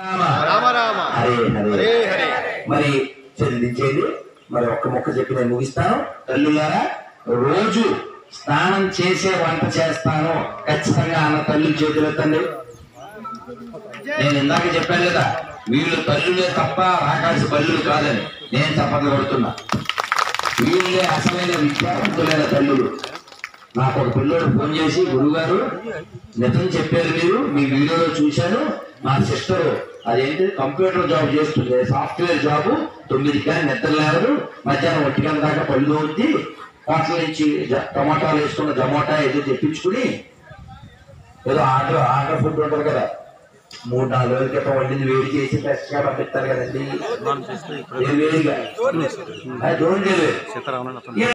రామ రామ హరే హరే హరే హరే మరి చెల్లించేది మరి ఒక్క మొక్క చెప్పి నేను ముగిస్తాను తల్లులారా రోజు స్నానం చేసే వంట చేస్తాను ఖచ్చితంగా అన్న తల్లి చేతులు ఎత్తండి నేను ఇందాక చెప్పాను కదా వీళ్ళు తల్లులే తప్ప ఆకాశ బల్లులు కాదని నేను చప్పట్లు కొడుతున్నా వీళ్ళే అసలైన విద్యావంతులైన తల్లులు నాకు ఒక పిల్లోడు ఫోన్ చేసి గురుగారు నిజం చెప్పారు మీరు మీ వీడియోలో చూశాను మా సిస్టర్ అదేంటి కంప్యూటర్ జాబ్ చేస్తుంది సాఫ్ట్వేర్ జాబ్ తొమ్మిది కానీ నిద్ర లేవరు మధ్యాహ్నం ఒంటి గంట దాకా పళ్ళు ఉంది హోటల్ నుంచి జ- టమాటాలు వేసుకున్న జమాటా ఏదో తెప్పించుకుని ఏదో ఆర్డర్ ఆర్డర్ ఫుడ్ ఉంటుంది కదా మూడు నాలుగు రోజుల క్రితం వండింది వేడి చేసి ఫ్రెష్ గా పంపిస్తారు కదండి ఏ వేడిగా అది దూరం చేయలేదు